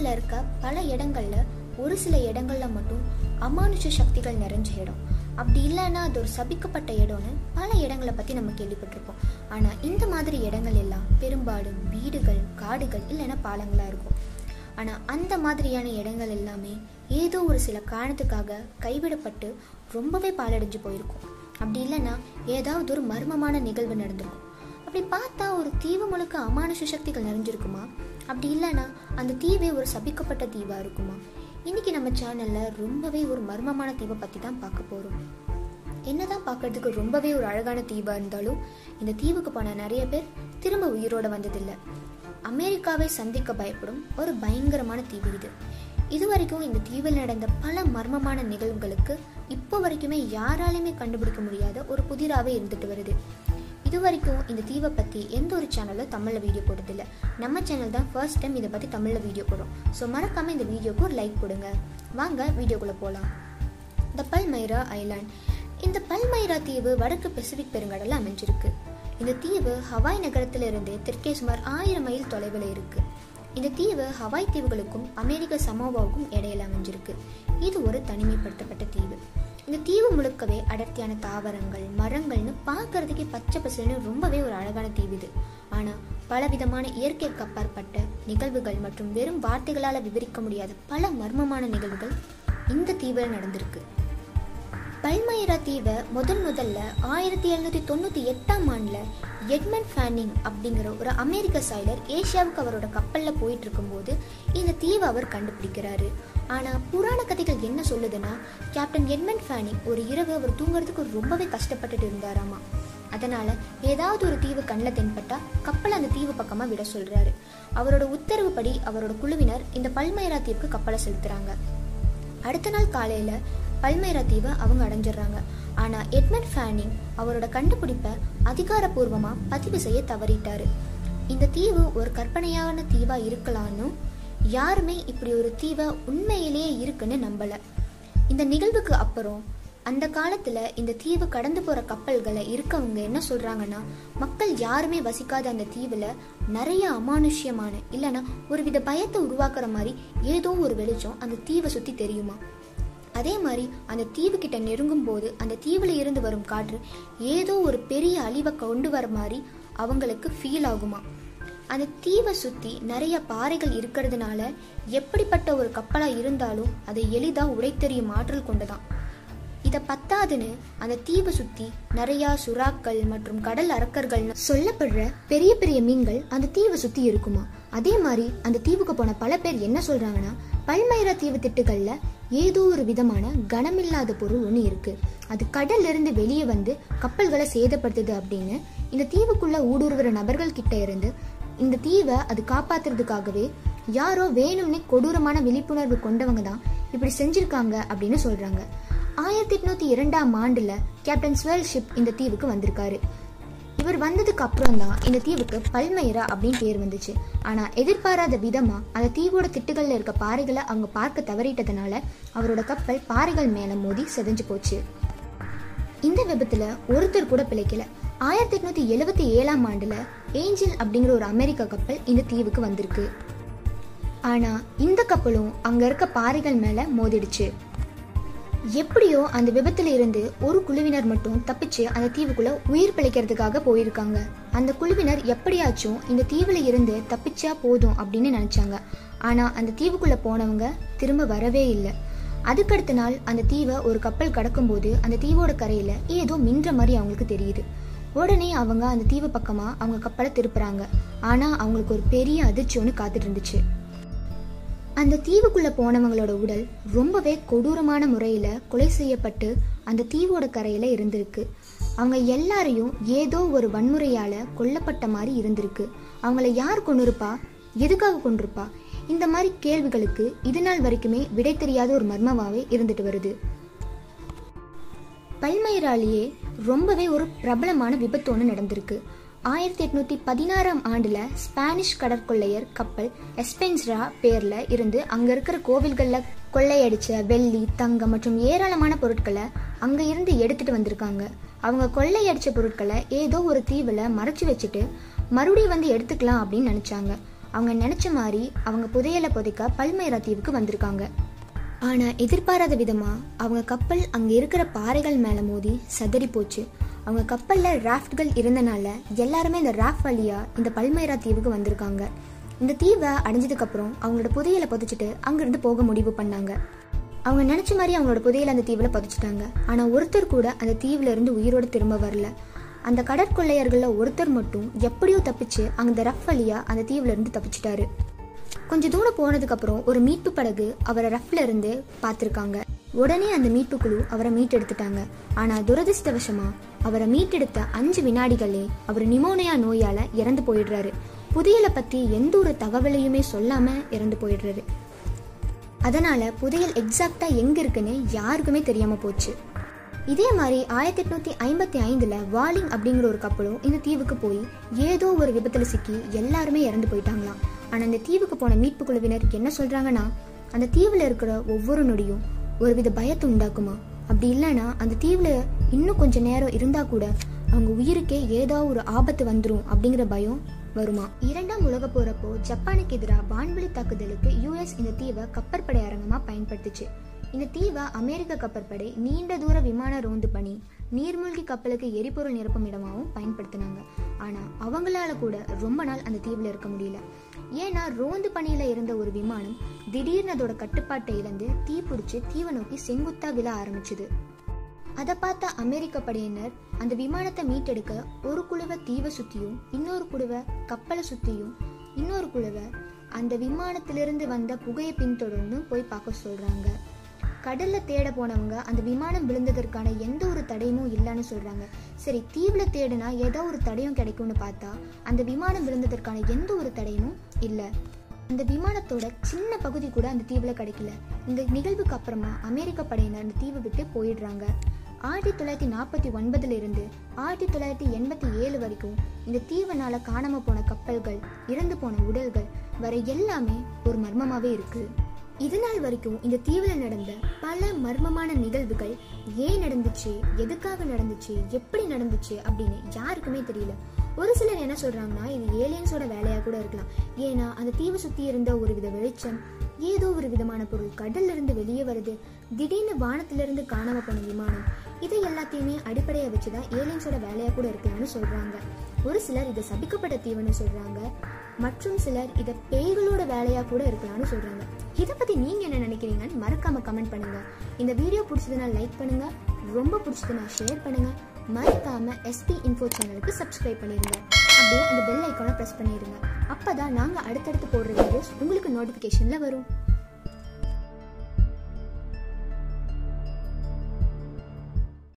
உலகத்துல இருக்க பல இடங்கள்ல ஒரு சில இடங்கள்ல மட்டும் அமானுஷ சக்திகள் நிறைஞ்ச இடம் அப்படி இல்லைன்னா அது ஒரு சபிக்கப்பட்ட இடம்னு பல இடங்களை பத்தி நம்ம கேள்விப்பட்டிருப்போம் ஆனா இந்த மாதிரி இடங்கள் எல்லாம் பெரும்பாலும் வீடுகள் காடுகள் இல்லைன்னா பாலங்களா இருக்கும் ஆனா அந்த மாதிரியான இடங்கள் எல்லாமே ஏதோ ஒரு சில காரணத்துக்காக கைவிடப்பட்டு ரொம்பவே பாலடைஞ்சு போயிருக்கும் அப்படி இல்லைன்னா ஏதாவது ஒரு மர்மமான நிகழ்வு நடந்திருக்கும் அப்படி பார்த்தா ஒரு தீவு முழுக்க அமானுஷ சக்திகள் நிறைஞ்சிருக்குமா அப்படி இல்லைன்னா அந்த தீவே ஒரு சபிக்கப்பட்ட தீவா இருக்குமா இன்னைக்கு நம்ம சேனல்ல ரொம்பவே ஒரு மர்மமான தீவை பத்தி தான் பார்க்க போறோம் என்னதான் பார்க்கறதுக்கு ரொம்பவே ஒரு அழகான தீவா இருந்தாலும் இந்த தீவுக்கு போன நிறைய பேர் திரும்ப உயிரோட வந்ததில்லை அமெரிக்காவை சந்திக்க பயப்படும் ஒரு பயங்கரமான தீவு இது இதுவரைக்கும் இந்த தீவில் நடந்த பல மர்மமான நிகழ்வுகளுக்கு இப்போ வரைக்குமே யாராலையுமே கண்டுபிடிக்க முடியாத ஒரு புதிராகவே இருந்துட்டு வருது இது வரைக்கும் இந்த தீவை பற்றி எந்த ஒரு சேனலும் தமிழில் வீடியோ போட்டதில்லை நம்ம சேனல் தான் ஃபர்ஸ்ட் டைம் இதை பற்றி தமிழில் வீடியோ போடும் ஸோ மறக்காமல் இந்த வீடியோக்கு ஒரு லைக் கொடுங்க வாங்க வீடியோக்குள்ளே போகலாம் த பல்மைரா ஐலாண்ட் இந்த பல்மைரா தீவு வடக்கு பசிபிக் பெருங்கடலில் அமைஞ்சிருக்கு இந்த தீவு ஹவாய் நகரத்திலிருந்து தெற்கே சுமார் ஆயிரம் மைல் தொலைவில் இருக்கு இந்த தீவு ஹவாய் தீவுகளுக்கும் அமெரிக்க சமோவாவுக்கும் இடையில அமைஞ்சிருக்கு இது ஒரு தனிமைப்படுத்தப்பட்ட தீவு இந்த தீவு முழுக்கவே அடர்த்தியான தாவரங்கள் மரங்கள்னு பார்க்கறதுக்கே பச்சை பசுன்னு ரொம்பவே ஒரு அழகான தீவு இது ஆனா பலவிதமான இயற்கைக்கு அப்பாற்பட்ட நிகழ்வுகள் மற்றும் வெறும் வார்த்தைகளால் விவரிக்க முடியாத பல மர்மமான நிகழ்வுகள் இந்த தீவில் நடந்திருக்கு பல்மைரா தீவை முதல் முதல்ல ஆயிரத்தி எழுநூத்தி தொண்ணூத்தி எட்டாம் ஆண்டுல எட்மண்ட் ஃபேனிங் அப்படிங்கிற ஒரு அமெரிக்க சாய்லர் ஏசியாவுக்கு அவரோட கப்பல்ல போயிட்டு இருக்கும்போது இந்த தீவை அவர் கண்டுபிடிக்கிறாரு ஆனா புராண கதைகள் என்ன சொல்லுதுன்னா கேப்டன் எட்மண்ட் ஃபேனிங் ஒரு இரவு அவர் தூங்குறதுக்கு ரொம்பவே கஷ்டப்பட்டுட்டு இருந்தாராமா அதனால ஏதாவது ஒரு தீவு கண்ணில் தென்பட்டா கப்பலை அந்த தீவு பக்கமா விட சொல்றாரு அவரோட உத்தரவுப்படி அவரோட குழுவினர் இந்த பல்மைரா தீவுக்கு கப்பலை செலுத்துறாங்க அடுத்த நாள் காலையில பல்மைரா தீவை அவங்க அடைஞ்சிடுறாங்க ஆனா எட்மண்ட் ஃபேனிங் அவரோட கண்டுபிடிப்பை அதிகாரப்பூர்வமா பதிவு செய்ய தவறிட்டாரு இந்த தீவு ஒரு கற்பனையான தீவா இருக்கலாம்னு யாருமே இப்படி ஒரு தீவை உண்மையிலேயே இருக்குன்னு நம்பல இந்த நிகழ்வுக்கு அப்புறம் அந்த காலத்துல இந்த தீவு கடந்து போற கப்பல்களை இருக்கவங்க என்ன சொல்றாங்கன்னா மக்கள் யாருமே வசிக்காத அந்த தீவுல நிறைய அமானுஷ்யமான இல்லைன்னா ஒரு வித பயத்தை உருவாக்குற மாதிரி ஏதோ ஒரு வெளிச்சம் அந்த தீவை சுத்தி தெரியுமா அதே மாதிரி அந்த தீவு கிட்ட நெருங்கும் போது அந்த தீவுல இருந்து வரும் காற்று ஏதோ ஒரு பெரிய அழிவை கொண்டு வர மாதிரி அவங்களுக்கு ஃபீல் ஆகுமா அந்த தீவை சுத்தி நிறைய பாறைகள் இருக்கிறதுனால எப்படிப்பட்ட ஒரு கப்பலா இருந்தாலும் அதை எளிதா உடைத்தெறியும் ஆற்றல் கொண்டதான் இத பத்தாதுன்னு அந்த தீவை சுத்தி நிறைய சுறாக்கள் மற்றும் கடல் அரக்கர்கள்னு சொல்லப்படுற பெரிய பெரிய மீன்கள் அந்த தீவை சுத்தி இருக்குமா அதே மாதிரி அந்த தீவுக்கு போன பல பேர் என்ன சொல்றாங்கன்னா பல்மைரா தீவு திட்டுகள்ல ஏதோ ஒரு விதமான கனமில்லாத பொருள் ஒன்று இருக்கு அது கடல்ல இருந்து வெளியே வந்து கப்பல்களை சேதப்படுத்துது அப்படின்னு இந்த தீவுக்குள்ள ஊடுருவுற நபர்கள் கிட்ட இருந்து இந்த தீவை அது காப்பாத்துறதுக்காகவே யாரோ வேணும்னே கொடூரமான விழிப்புணர்வு கொண்டவங்க தான் இப்படி செஞ்சிருக்காங்க அப்படின்னு சொல்றாங்க ஆயிரத்தி எட்நூத்தி இரண்டாம் ஆண்டுல கேப்டன் ஸ்வெல் ஷிப் இந்த தீவுக்கு வந்திருக்காரு இவர் வந்ததுக்கு அப்புறம் தான் இந்த தீவுக்கு பல்மைரா அப்படின்னு பேர் வந்துச்சு ஆனா எதிர்பாராத விதமா அந்த தீவோட திட்டுகள்ல இருக்க பாறைகளை அவங்க பார்க்க தவறிட்டதுனால அவரோட கப்பல் பாறைகள் மேல மோதி செதஞ்சு போச்சு இந்த விபத்துல ஒருத்தர் கூட பிழைக்கல ஆயிரத்தி எட்நூத்தி எழுவத்தி ஏழாம் ஆண்டுல ஏஞ்சல் அப்படிங்கிற ஒரு அமெரிக்க கப்பல் இந்த தீவுக்கு வந்திருக்கு ஆனா இந்த கப்பலும் அங்க இருக்க பாறைகள் மேல மோதிடுச்சு எப்படியோ அந்த விபத்துல இருந்து ஒரு குழுவினர் மட்டும் தப்பிச்சு அந்த தீவுக்குள்ள உயிர் பிழைக்கிறதுக்காக போயிருக்காங்க அந்த குழுவினர் எப்படியாச்சும் இந்த தீவுல இருந்து தப்பிச்சா போதும் அப்படின்னு நினைச்சாங்க ஆனா அந்த தீவுக்குள்ள போனவங்க திரும்ப வரவே இல்லை அதுக்கடுத்த நாள் அந்த தீவை ஒரு கப்பல் கடக்கும்போது அந்த தீவோட கரையில ஏதோ மின்ற மாதிரி அவங்களுக்கு தெரியுது உடனே அவங்க அந்த தீவு பக்கமா அவங்க கப்பலை திருப்புறாங்க ஆனா அவங்களுக்கு ஒரு பெரிய அதிர்ச்சி ஒன்று காத்துட்டு இருந்துச்சு அந்த தீவுக்குள்ள போனவங்களோட உடல் ரொம்பவே கொடூரமான முறையில கொலை செய்யப்பட்டு அந்த தீவோட கரையில இருந்திருக்கு அவங்க எல்லாரையும் ஏதோ ஒரு வன்முறையால கொல்லப்பட்ட மாதிரி இருந்திருக்கு அவங்கள யார் கொண்டிருப்பா எதுக்காக கொண்டிருப்பா இந்த மாதிரி கேள்விகளுக்கு இது நாள் வரைக்குமே விடை தெரியாத ஒரு மர்மமாவே இருந்துட்டு வருது பல்மைராலேயே ரொம்பவே ஒரு பிரபலமான விபத்து ஒன்று நடந்திருக்கு ஆயிரத்தி எட்நூத்தி பதினாறாம் ஆண்டுல ஸ்பானிஷ் கடற்கொள்ளையர் கப்பல் எஸ்பென்ஸ்ரா பேர்ல இருந்து அங்க இருக்கிற கோவில்கள்ல கொள்ளையடிச்ச வெள்ளி தங்கம் மற்றும் ஏராளமான பொருட்களை அங்க இருந்து எடுத்துட்டு வந்திருக்காங்க அவங்க கொள்ளையடிச்ச பொருட்களை ஏதோ ஒரு தீவுல மறைச்சு வச்சுட்டு மறுபடியும் வந்து எடுத்துக்கலாம் அப்படின்னு நினைச்சாங்க அவங்க நினைச்ச மாதிரி அவங்க புதையலை புதைக்க பல்மைரா தீவுக்கு வந்திருக்காங்க ஆனா எதிர்பாராத விதமா அவங்க கப்பல் அங்க இருக்கிற பாறைகள் மேல மோதி சதறி போச்சு அவங்க கப்பல்ல ராஃப்ட்கள் இருந்தனால எல்லாருமே இந்த ராஃப்ட் வழியா இந்த பல்மைரா தீவுக்கு வந்திருக்காங்க இந்த தீவை அடைஞ்சதுக்கு அப்புறம் அவங்களோட புதையலை புதைச்சிட்டு அங்கிருந்து போக முடிவு பண்ணாங்க அவங்க நினைச்ச மாதிரி அவங்களோட புதையலை அந்த தீவுல புதைச்சிட்டாங்க ஆனா ஒருத்தர் கூட அந்த தீவுல இருந்து உயிரோட திரும்ப வரல அந்த கடற்கொள்ளையர்கள்ல ஒருத்தர் மட்டும் எப்படியோ தப்பிச்சு அந்த ரஃப் வழியா அந்த தீவுல இருந்து தப்பிச்சிட்டாரு கொஞ்ச தூரம் போனதுக்கு அப்புறம் ஒரு மீட்பு படகு அவரை ரஃப்ல இருந்து பார்த்துருக்காங்க உடனே அந்த மீட்பு குழு அவரை மீட்டெடுத்துட்டாங்க ஆனா துரதிர்ஷ்டவசமா அவரை மீட்டெடுத்த அஞ்சு வினாடிகளே அவர் நிமோனியா நோயால இறந்து போயிடுறாரு புதையலை பத்தி எந்த ஒரு தகவலையுமே சொல்லாம இறந்து போயிடுறாரு அதனால புதையல் எக்ஸாக்டா எங்க இருக்குன்னு யாருக்குமே தெரியாம போச்சு இதே மாதிரி ஆயிரத்தி எட்நூத்தி ஐம்பத்தி ஐந்துல வாலிங் அப்படிங்கிற ஒரு கப்பலும் இந்த தீவுக்கு போய் ஏதோ ஒரு விபத்துல சிக்கி எல்லாருமே இறந்து போயிட்டாங்களாம் ஆனா இந்த தீவுக்கு போன மீட்பு குழுவினர் என்ன சொல்றாங்கன்னா அந்த தீவுல இருக்கிற ஒவ்வொரு நொடியும் ஒருவித பயத்தை உண்டாக்குமா அப்படி இல்லைன்னா அந்த தீவுல இன்னும் கொஞ்ச நேரம் இருந்தா கூட அவங்க உயிருக்கே ஏதோ ஒரு ஆபத்து வந்துரும் அப்படிங்கிற பயம் வருமா இரண்டாம் உலக போறப்போ ஜப்பானுக்கு எதிராக வான்வெளி தாக்குதலுக்கு யுஎஸ் இந்த தீவை கப்பற்படை அரங்கமா பயன்படுத்துச்சு இந்த தீவை அமெரிக்க கப்பற்படை நீண்ட தூர விமான ரோந்து பணி நீர்மூழ்கி கப்பலுக்கு எரிபொருள் நிரப்பும் இடமாவும் பயன்படுத்தினாங்க ஆனா அவங்களால கூட ரொம்ப நாள் அந்த தீவுல இருக்க முடியல ஏன்னா ரோந்து பணியில இருந்த ஒரு விமானம் திடீர்னு அதோட கட்டுப்பாட்டை இழந்து தீ பிடிச்சு தீவை நோக்கி செங்குத்தா விழ ஆரம்பிச்சுது அதை பார்த்த அமெரிக்க படையினர் அந்த விமானத்தை மீட்டெடுக்க ஒரு குழுவை தீவை சுத்தியும் இன்னொரு குழுவை கப்பலை சுத்தியும் இன்னொரு குழுவை அந்த விமானத்திலிருந்து வந்த புகையை பின்தொடர்ந்து போய் பார்க்க சொல்றாங்க கடல்ல தேட போனவங்க அந்த விமானம் விழுந்ததற்கான எந்த ஒரு தடையும் இல்லைன்னு சொல்றாங்க சரி தீவுல தேடினா ஏதோ ஒரு தடையும் கிடைக்கும்னு பார்த்தா அந்த விமானம் விழுந்ததற்கான எந்த ஒரு தடையும் இல்லை அந்த விமானத்தோட சின்ன பகுதி கூட அந்த தீவுல கிடைக்கல இந்த நிகழ்வுக்கு அப்புறமா அமெரிக்க படையினர் அந்த தீவை விட்டு போயிடுறாங்க ஆயிரத்தி தொள்ளாயிரத்தி நாற்பத்தி ஒன்பதுல இருந்து ஆயிரத்தி தொள்ளாயிரத்தி எண்பத்தி ஏழு வரைக்கும் இந்த தீவனால காணாம போன கப்பல்கள் இறந்து போன உடல்கள் வரை எல்லாமே ஒரு மர்மமாவே இருக்கு இது நாள் வரைக்கும் இந்த தீவுல நடந்த பல மர்மமான நிகழ்வுகள் ஏன் நடந்துச்சு எதுக்காக நடந்துச்சு எப்படி நடந்துச்சு அப்படின்னு யாருக்குமே தெரியல ஒரு சிலர் என்ன சொல்றாங்கன்னா இது ஏலியன்ஸோட வேலையா கூட இருக்கலாம் ஏன்னா அந்த தீவை சுத்தி இருந்த ஒரு வித வெளிச்சம் ஏதோ ஒரு விதமான பொருள் கடல்ல இருந்து வெளியே வருது திடீர்னு வானத்திலிருந்து காணாம போன விமானம் இதை எல்லாத்தையுமே அடிப்படையா வச்சுதான் ஏலியன்ஸோட வேலையா கூட இருக்கலாம்னு சொல்றாங்க ஒரு சிலர் இதை சபிக்கப்பட்ட தீவுன்னு சொல்றாங்க மற்றும் சிலர் இதை பேய்களோட வேலையா கூட இருக்கலாம்னு சொல்றாங்க இதை பத்தி நீங்க என்ன நினைக்கிறீங்கன்னு மறக்காம கமெண்ட் பண்ணுங்க இந்த வீடியோ பிடிச்சதுன்னா லைக் பண்ணுங்க ரொம்ப பிடிச்சதுன்னா ஷேர் பண்ணுங்க மறக்காம எஸ்பி இன்ஃபோ சேனலுக்கு சப்ஸ்கிரைப் பண்ணிருங்க அப்படியே அந்த பெல் ஐக்கானை ப்ரெஸ் பண்ணிடுங்க அப்பதான் நாங்க அடுத்தடுத்து போடுற வீடியோஸ் உங்களுக்கு நோட்டிஃபிகேஷன்ல வரும்